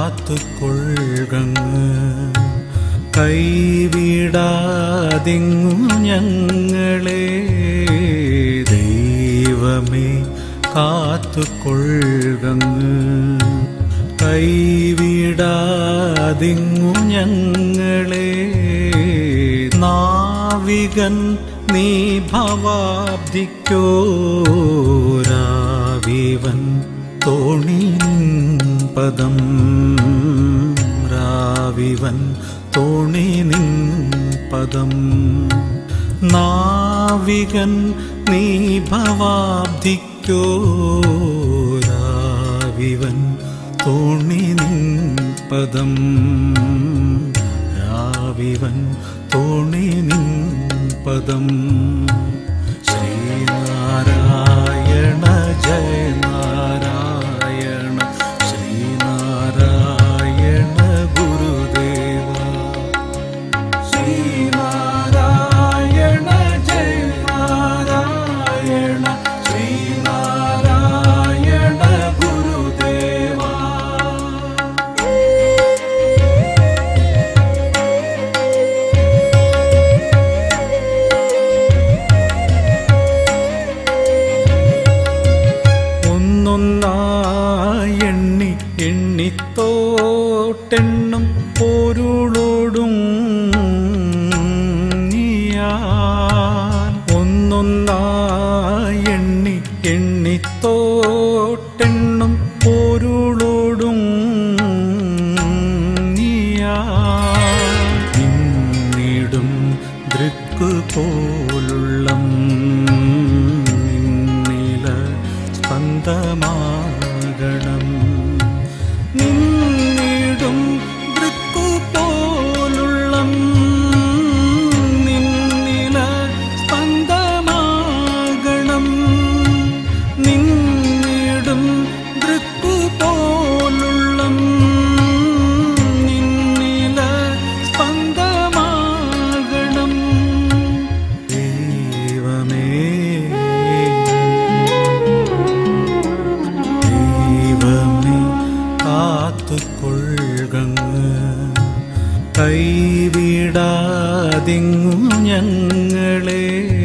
കാത്തുകൊള്ളുകങ്ങ് കൈവിടാതിങ്ങു ഞങ്ങളെ ദൈവമേ കാത്തുകൊള്ളുകങ്ങ് കൈവിടാതിങ്ങു ഞങ്ങളെ നാവികൻ നീ ഭവാബ്ദിക്കോരാവിവൻ തോണി പദം രാവിവൻ തോണി നിൻ പദം നാവികൻ നീ ഭവാബ്ദിക്കോരാവിവൻ തോണി നിൻ പദം രാവിവൻ തോണി നിൻ പദം ശ്രീനാരായണ ജയ നാരായണ ശ്രീനാരായണ ഗുരുദേവ ശ്രീനാരായണ ജയ നാരായണ ശ്രീനാരായണ ഗുരുദേവ ഒന്നൊന്നായി എണ്ണി എണ്ണിത്തോട്ടെണ്ണം പൊരുളോടും നീയാൻ ഒന്നൊന്നായി എണ്ണി എണ്ണിത്തോട്ടെണ്ണം പൊരുളോടും നീയാൻ നിന്നിടും ദൃക്ക് പോലുള്ള നിന്നില സ്പന്ദമാകണം നിന്നിടും ദൃക്കു പോലുള്ള നിന്നില സ്പന്ദമാകണം നിന്നിടും ദൃക്കു പോലുള്ള നിന്നില സ്പന്ദമാകണം ദൈവമേ ദൈവമേ കാത്തുകൊള്ളുകങ്ങ് കൈവിടാതിങ്ങു ഞങ്ങളെ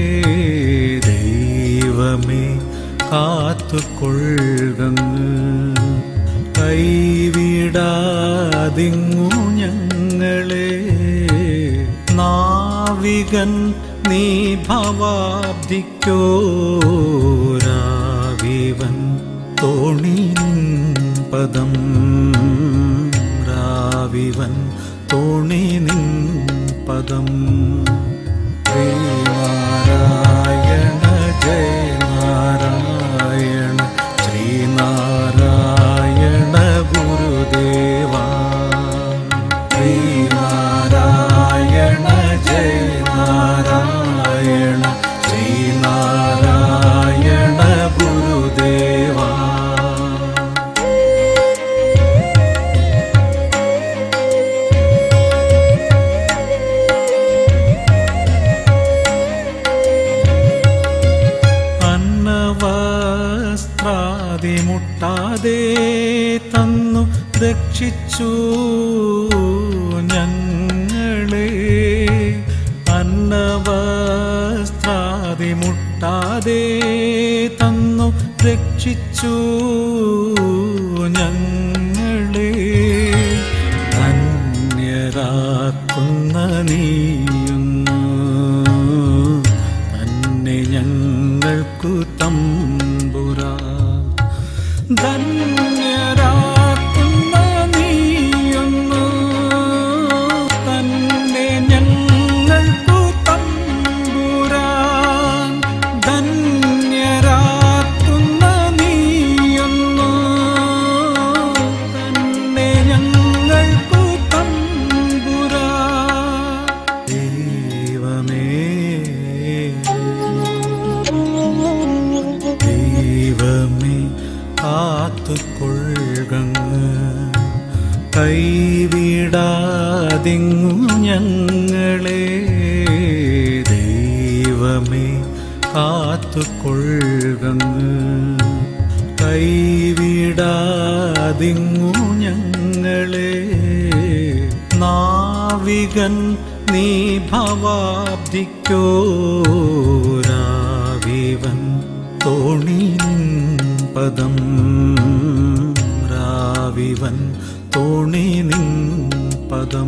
ദൈവമേ കാത്തുകൊള്ളുകങ്ങ് കൈവിടാതിങ്ങു ഞങ്ങളെ നാവികൻ നീ ഭവാബ്ദിക്കോരാവിവൻ തോണി നിൻ പദം രാവിവൻ തോണി നിൻ പദം ശ്രീനാരായണ ജയ നാരായണ ശ്രീനാരായണ ഗുരുദേവാ ശ്രീനാരായണ ജയ നാരായണ ശ്രീനാരായണ ഗുരുദേവാ അന്നവസ്ത്രാതി മുട്ടാതെ തന്നു രക്ഷിച്ചു ഞങ്ങളെ അന്നവസ്ത്രാതി മുട്ടാതെ തന്നു രക്ഷിച്ചു ഞങ്ങളെ ധന്യരാക്കുന്ന നീയുന്നു തന്നെ ഞങ്ങൾക്കു തമ്പുരാ ധന്യരാക്കുന്ന നീയൊന്നു തന്നെ ഞങ്ങൾക്കു തമ്പുരാൻ ധന്യരാക്കുന്ന നീയൊന്നു തന്നെ ഞങ്ങൾക്കു തമ്പുരാ ദൈവമേ ദൈവമേ കാത്തുകൊള്ളുകങ്ങ് കൈവിടാതിങ്ങു ഞങ്ങളെ ദൈവമേ കാത്തുകൊള്ളുകങ്ങ് കൈവിടാതിങ്ങു കൈവിടാതിങ്ങു ഞങ്ങളെ നാവികൻ നീ ഭവാബ്ദിക്കോരാവിവൻ തോണിൻ പദം രാവിവൻ തോണി നിൻ പദം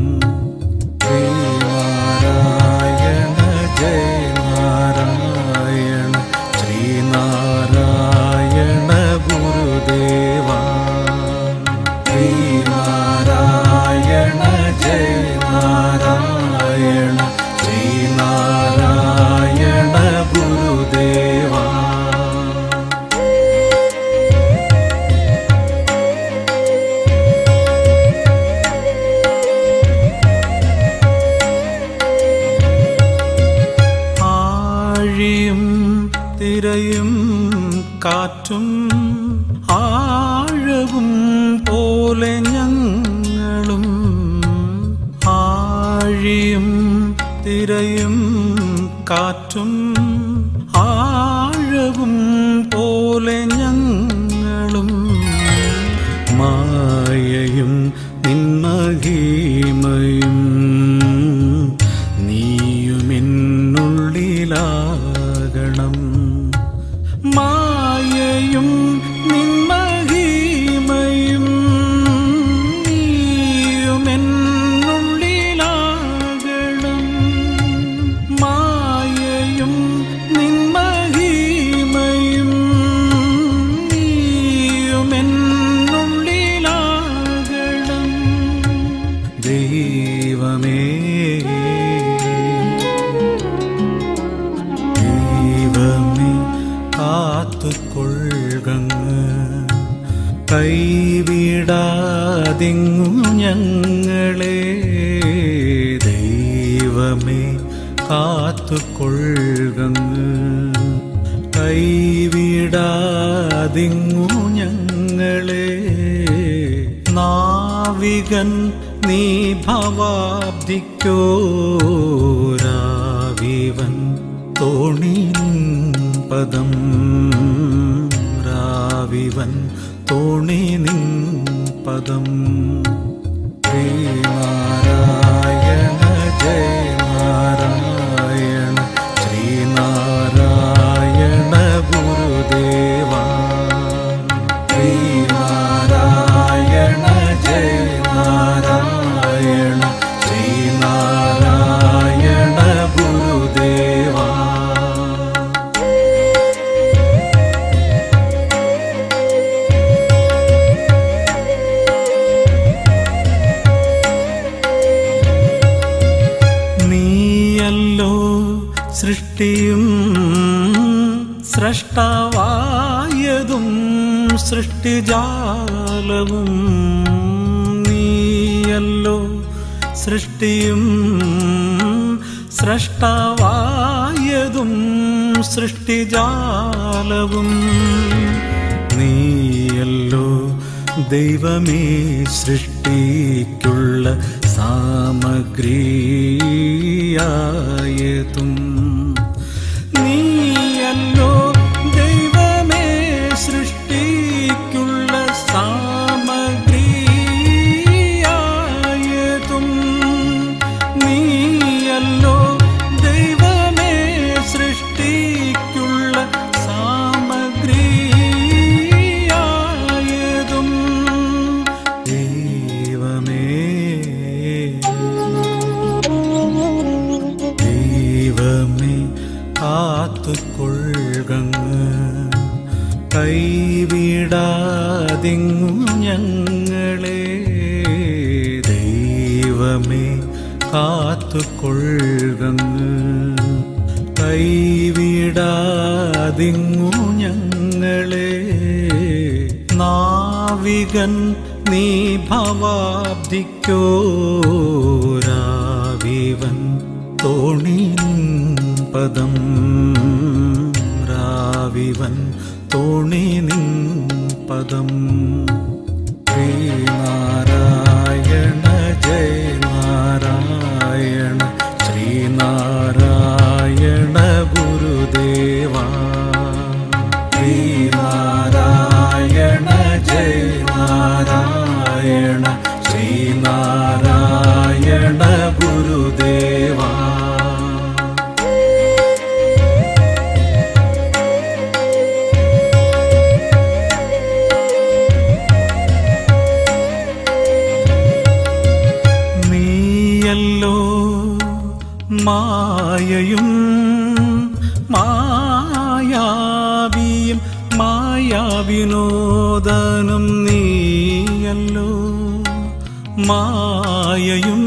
ശ്രീനാരായണ ജയ നാരായണ ശ്രീനാരായണ ഗുരുദേവ ശ്രീനാരായണ ജയ നാരായണ ശ്രീനാരായണ ഗുരുദേവ ആഴിയും തിരയും കാറ്റും ആഴവും പോലെ ഞങ്ങളും ആഴിയും തിരയും കാറ്റും ആഴവും പോലെ ഞങ്ങളും മായയും നിന്മഹീമയും നീയുമെന്നുള്ളിലാകണം മായയും നിന്മഹീമയും നീയുമെന്നുള്ളിലാകണം മായയും നിന്മഹീമയും നീയുമെന്നുള്ളിലാകണം ദൈവമേ ദൈവമേ കാത്തുകൊള്ളുകങ്ങ് കൈവിടാതിങ്ങു ഞങ്ങളെ ദൈവമേ കാത്തുകൊള്ളുകങ്ങ് കൈവിടാതിങ്ങു ഞങ്ങളെ നാവികൻ നീ ഭവാബ്ദിക്കോരാവിവൻ തോണിൻ പദം രാവിവൻ തോണി നിൻ പദം ശ്രീനാരായണ ജയ നാരായണ ശ്രീനാരായണ ഗുരുദേവ ശ്രീനാരായണ ജയ നാരായണ ശ്രീനാരായണ ഗുരുദേവ നീയല്ലോ സൃഷ്ടിയും സ്രഷ്ടാവായതും സൃഷ്ടിജാലവും നീയല്ലോ സൃഷ്ടിയും സ്രഷ്ടാവായതും സൃഷ്ടിജാലവും നീയല്ലോ ദൈവമേ സൃഷ്ടിക്കുള്ള സാമഗ്രിയായതും നീയല്ലോ ദൈവമേ സൃഷ്ടിക്കുള്ള സാമഗ്രിയായതും നീയല്ലോ ദൈവമേ സൃഷ്ടിക്കുള്ള സാമഗ്രിയായതും ദൈവമേ ദൈവമേ കാത്തുകൊള്ളുകങ്ങ് കൈവിടാതിങ്ങു ഞങ്ങളെ ദൈവമേ കാത്തുകൊള്ളുകങ്ങ് കൈവിടാതിങ്ങു ഞങ്ങളെ നാവികൻ നീ ഭവാബ്ദിക്കോരാവിവൻ തോണിൻ പദം രാവിവൻ തോണി നിൻ പദം ശ്രീനാരായണ ജയ നാരായണ ശ്രീനാരായണ ഗുരുദേവ ശ്രീനാരായണ ശ്രീനാരായണ ഗുരുദേവാ നീയല്ലോ മായയും മായാവിയും മായാവിനോദനും നീയല്ലോ മായയും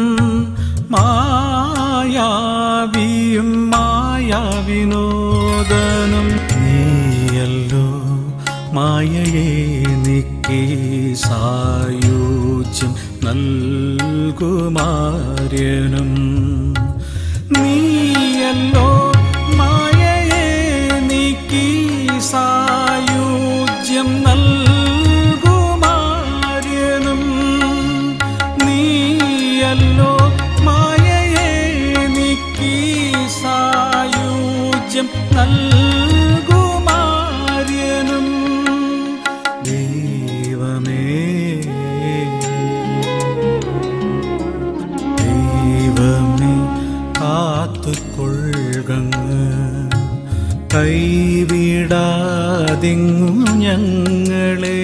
മായാവിയും മായാവിനോദനും നീയല്ലോ മായയെ നീക്കി സായുജ്യം നൽകുമാര്യനും നീയല്ലോ മായയെ നീക്കി സായുജ്യം നൽകുമാര്യനും നീയല്ലോ മായയെ നീക്കി സായുജ്യം നൽകുമാര്യനും ദൈവമേ ദൈവമേ കാത്തുകൊള്ളുകങ്ങ് കൈവിടാതിങ്ങു ഞങ്ങളെ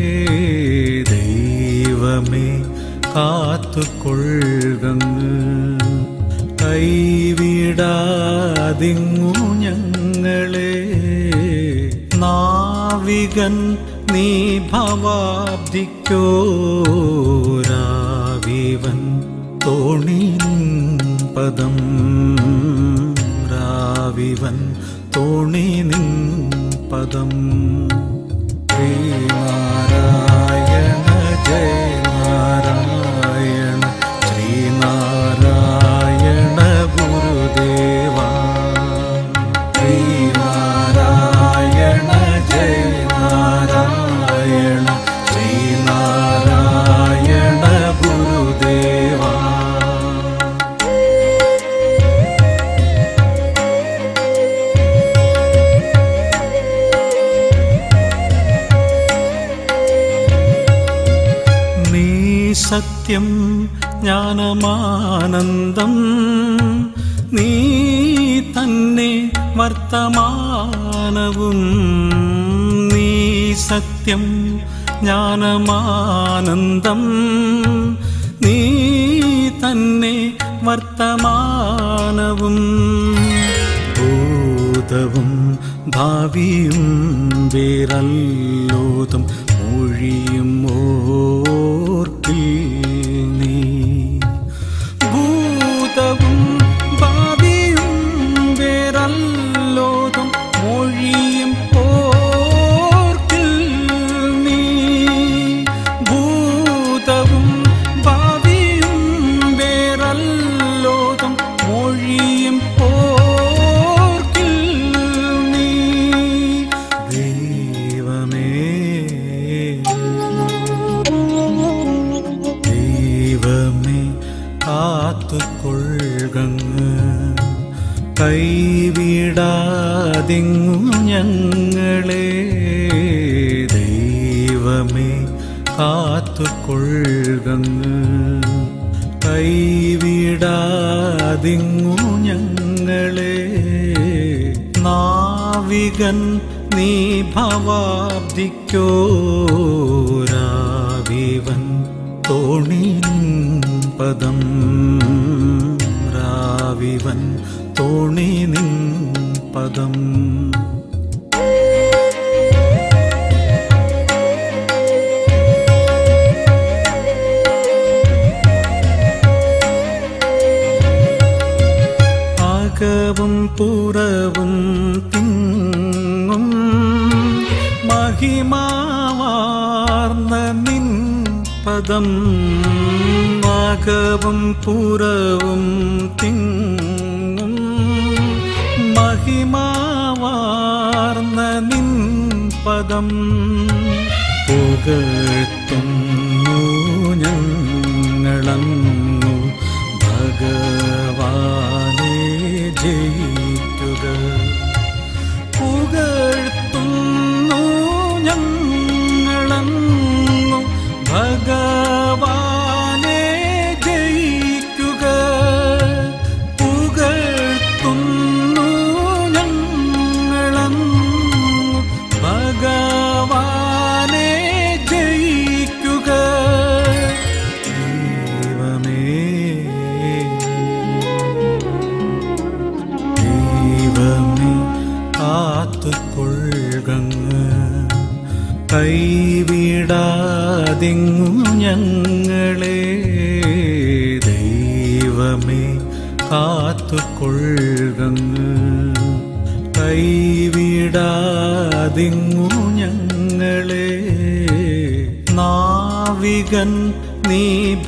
ദൈവമേ കാത്തുകൊള്ളുകങ്ങ് കൈവിടാതിങ്ങു ഞങ്ങളെ നാവികൻ നീ ഭവാബ്ദിക്കോരാവിവൻ തോണിൻ പദം രാവിവൻ തോണിനിൻ പദം ശ്രീനാരായണ ജയ നാരായണ ശ്രീനാരായണ ഗുരുദേവാ ശ്രീനാരായണ ജയ നാരായണ ശ്രീനാരായണ ഗുരുദേവാ നീ സത്യം ജ്ഞാനമാനന്ദം നീ തന്നെ വർത്തമാനവും നീ സത്യം ജ്ഞാനമാനന്ദം നീ തന്നെ വർത്തമാനവും ഭൂതവും ഭാവിയും വേറല്ലോതും മൊഴിയും ഓർക്കിൽ നീ ഭൂതവും ഭാവിയും വേറല്ലോതും മൊഴിയും ഓർക്കിൽ നീ ഭൂതവും ഭാവിയും വേറല്ലോതും മൊഴിയും ഓർക്കിൽ നീ ദൈവമേ ദൈവമേ കാത്തുകൊള്ളുകങ്ങ് കൈവിടാതിങ്ങു ഞങ്ങളെ ദൈവമേ കാത്തുകൊള്ളുകങ്ങ് കൈവിടാതിങ്ങു ഞങ്ങളെ നാവികൻ നീ ഭവാബ്ദിക്കോരാവിവൻ തോണിൻ പദം രാവിവൻ തോണി നിൻ പദം അകവും പുറവും തിങ്ങും മഹിമാവാർന്ന നിൻ പദം അകവും പുറവും തിങ്ങും മഹിമാവാർന്ന നിൻ പദം പുകഴ്ത്തുന്നു ഞങ്ങളങ്ങു ഭഗവാനെ ജയിക്കുക പുകഴ്ത്തുന്നു ഞങ്ങളങ്ങു ഭഗവാനെ കൈവിടാതിങ്ങു ഞങ്ങളെ ദൈവമേ കാത്തുകൊള്ളുകങ്ങ് കൈവിടാതിങ്ങു ഞങ്ങളെ നാവികൻ നീ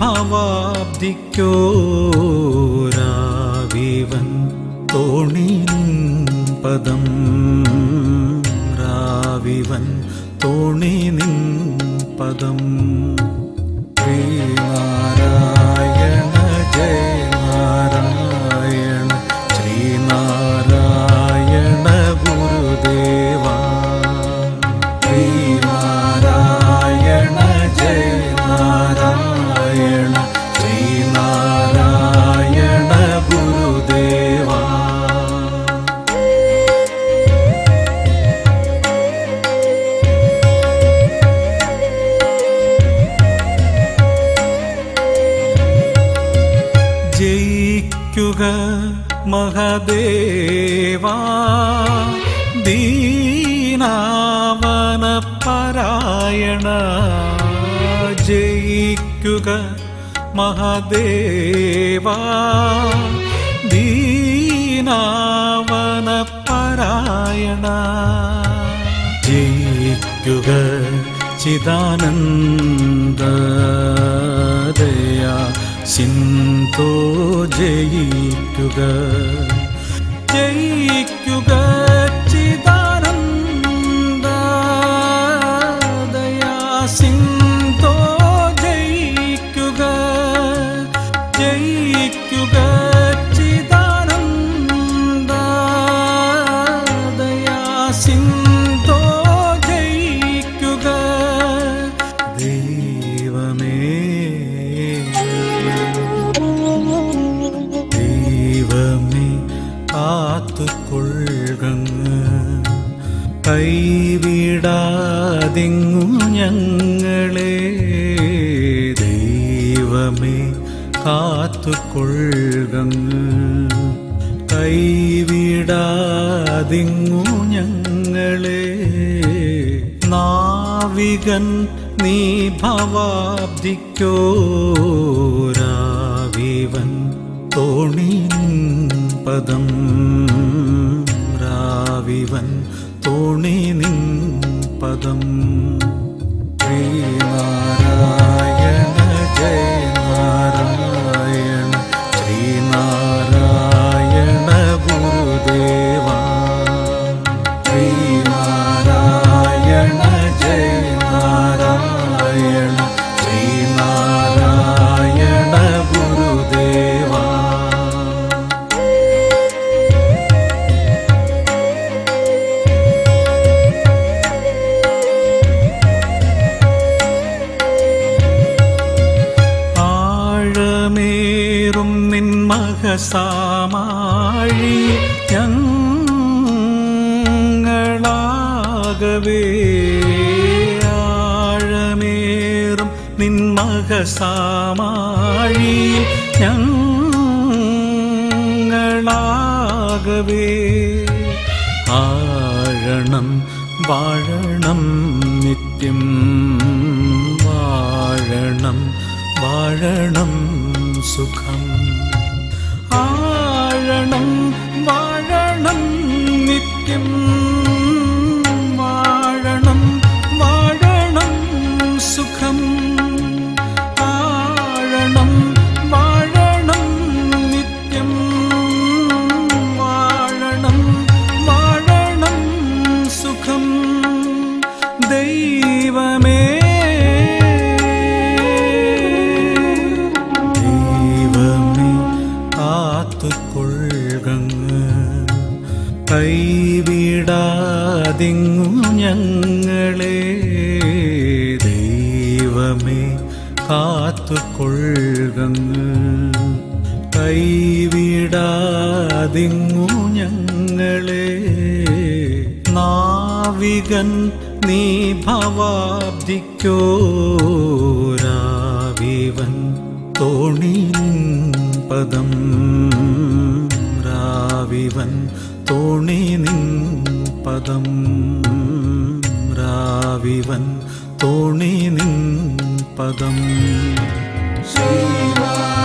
ഭവാബ്ദിക്കോരാവിവൻ തോണിൻ പദം രാവിവൻ തോണി നിൻ പദം ശ്രീനാരായണ ജയ നാരായണ ശ്രീനാരായണ ഗുരുദേവാ ശ്രീനാരായണ ജയ നാരായണ ശ്രീനാരായണ ഗുരുദേവാ ജയിക്കുക മഹദേവാ ദീനാവന പരായണ ജയിക്കുക മഹദേവാ ദീനാവന പരായണ ജയിക്കുക ചിദാനന്ദദയ സിന്ധോ ജയിക്കുക ജയിക്കുക ചിദാനന്ദദയ സിന്ധോ ജയിക്കുക ജയിക്കുക ചിദാനന്ദദയ സിന്ധോ ജയിക്കുക ദൈവമേ ദൈവമേ കാത്തുകൊള്ളുകങ്ങ് കൈവിടാതിങ്ങു ഞങ്ങളെ ദൈവമേ കാത്തുകൊള്ളുകങ്ങ് കൈവിടാതിങ്ങു ഞങ്ങളെ നാവികൻ നീ ഭവാബ്ദിക്കോരാവിവൻ തോണിൻ പദം രാവിവൻ തോണി നിൻ പദം ശ്രീനാരായണ ജയ നാരായണ ശ്രീനാരായണ ഗുരുദേവാ ശ്രീനാരായണ ജയ നാരായണ ശ്രീനാരായണ ഗുരുദേവാ ആഴമേറും നിൻ മഹസാമാഴി ഞങ്ങളാകവേ ആഴമേറും നിൻ മഹസാമാഴി ഞങ്ങളാകവേ ആഴണം വാഴണം നിത്യം വാഴണം വാഴണം സുഖം ആഴണം വാഴണം നിത്യം വാഴണം വാഴണം സുഖം ആഴണം വാഴണം നിത്യം വാഴണം വാഴണം സുഖം ദൈവമേ ദൈവമേ കാത്തുകൊള്ളുകങ്ങ് കൈവിടാതിങ്ങു ഞങ്ങളെ ദൈവമേ കാത്തുകൊള്ളുകങ്ങ് കൈവിടാതിങ്ങു ഞങ്ങളെ നാവികൻ നീ ഭവാബ്ദിക്കോരാവിവൻ തോണിൻ പദം രാവിവൻ തോണി നിൻ പദം രാവിവൻ തോണി നിൻ പദം ശ്രീരാം